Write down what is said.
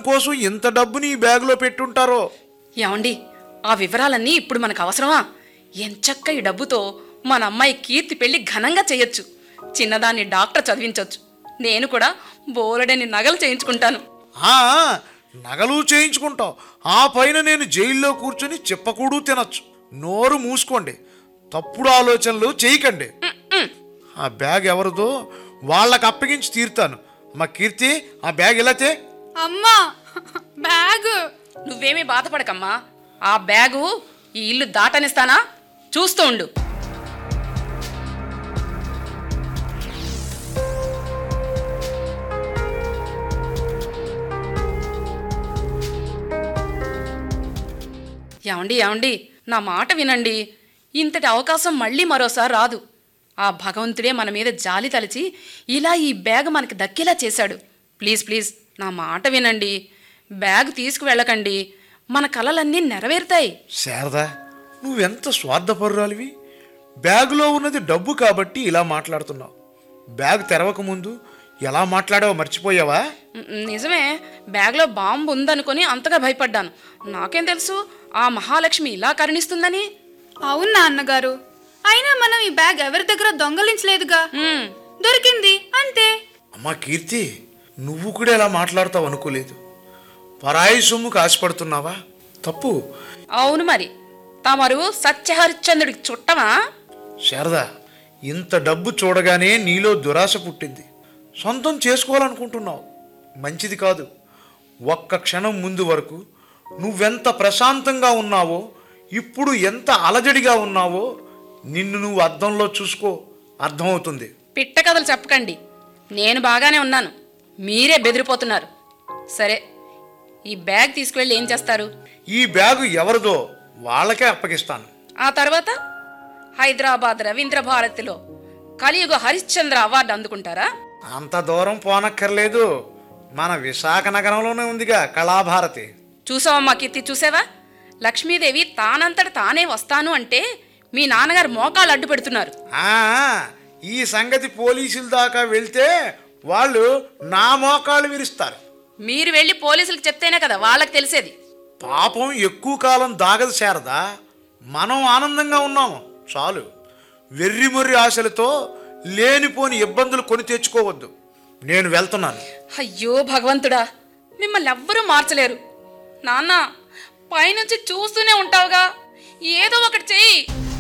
కోసం ఇంత డబ్బుని ఈ బ్యాగులో పెట్టుంటారో ఏమండి ఆ వివరాలన్నీ ఇప్పుడు మనకు అవసరమా ఎంచక్క ఈ డబ్బుతో మన అమ్మాయి కీర్తి పెళ్లి ఘనంగా చేయొచ్చు చిన్నదాన్ని డాక్టర్ చదివించవచ్చు నేను కూడా బోలెడని నగలు చేయించుకుంటాను ఆ, నగలు చేయించుకుంటావు ఆ పైన నేను జైల్లో కూర్చొని చెప్పకూడు తినచ్చు నోరు మూసుకోండి తప్పుడు ఆలోచనలు చేయకండి ఆ బ్యాగ్ ఎవరిదో వాళ్ళకి అప్పగించి తీరుతాను మా కీర్తి ఆ బ్యాగ్ ఇలా తే అమ్మా బ్యాగ్ నువ్వేమీ బాధపడకమ్మా ఆ బ్యాగు ఈ ఇల్లు దాటనిస్తానా చూస్తూ ఉండు ఏమండి ఏమండి నా మాట వినండి ఇంతటి అవకాశం మళ్ళీ మరోసారి రాదు ఆ భగవంతుడే మన మీద జాలి తలిచి ఇలా ఈ బ్యాగ్ మనకి దక్కేలా చేశాడు ప్లీజ్ ప్లీజ్ నా మాట వినండి బ్యాగ్ తీసుకువెళ్ళకండి మన కలలన్నీ నెరవేరుతాయి శారదా నువ్వెంత స్వార్థపరురాలివి బ్యాగులో ఉన్నది డబ్బు కాబట్టి ఇలా మాట్లాడుతున్నావు బ్యాగ్ తెరవక ముందు ఎలా మాట్లాడావో మర్చిపోయావా న- నిజమే బ్యాగ్లో బాంబు ఉందనుకొని అంతగా భయపడ్డాను నాకేం తెలుసు ఆ మహాలక్ష్మి ఇలా కరుణిస్తుందని అవును నాన్నగారు అయినా మనం ఈ బ్యాగ్ ఎవరి దగ్గర దొంగలించలేదుగా హ్మ్, దొరికింది అంతే అమ్మా కీర్తి నువ్వు కూడా ఇలా మాట్లాడతావు అనుకోలేదు పరాయి సొమ్ముకు ఆశపడుతున్నావా తప్పు అవును మరి తమరు సత్యహరిశ్చంద్రుడికి చుట్టమా శారదా ఇంత డబ్బు చూడగానే నీలో దురాశ పుట్టింది సొంతం చేసుకోవాలనుకుంటున్నావు మంచిది కాదు ఒక్క క్షణం ముందు వరకు నువ్వెంత ప్రశాంతంగా ఉన్నావో ఇప్పుడు ఎంత అలజడిగా ఉన్నావో నిన్ను నువ్వు అద్దంలో చూసుకో అర్థమవుతుంది పిట్ట కథలు చెప్పకండి నేను బాగానే ఉన్నాను మీరే బెదిరిపోతున్నారు సరే ఈ బ్యాగ్ తీసుకువెళ్ళి ఏం చేస్తారు ఈ బ్యాగు ఎవరిదో వాళ్ళకే అప్పగిస్తాను ఆ తర్వాత హైదరాబాద్ రవీంద్ర భారతిలో కలియుగ హరిశ్చంద్ర అవార్డు అందుకుంటారా అంత దూరం పోనక్కర్లేదు మన విశాఖ నగరంలోనే ఉందిగా కళాభారతి చూసావమ్మా కీర్తి చూసావా లక్ష్మీదేవి తానంతట తానే వస్తాను అంటే మీ నాన్నగారు మోకాళ్ళు అడ్డు పెడుతున్నారు ఆ, ఈ సంగతి పోలీసుల దాకా వెళ్తే వాళ్ళు నా మోకాళ్ళు విరుస్తారు మీరు వెళ్ళి పోలీసులకు చెప్తేనే కదా వాళ్ళకి తెలిసేది పాపం ఎక్కువ కాలం దాగదు శారదా మనం ఆనందంగా ఉన్నాము చాలు వెర్రి మొర్రి ఆశలతో లేనిపోని ఇబ్బందులు కొని తెచ్చుకోవద్దు నేను వెళ్తున్నాను అయ్యో భగవంతుడా మిమ్మల్ని ఎవ్వరూ మార్చలేరు నాన్న పైనుంచి చూస్తూనే ఉంటావుగా ఏదో ఒకటి చెయ్యి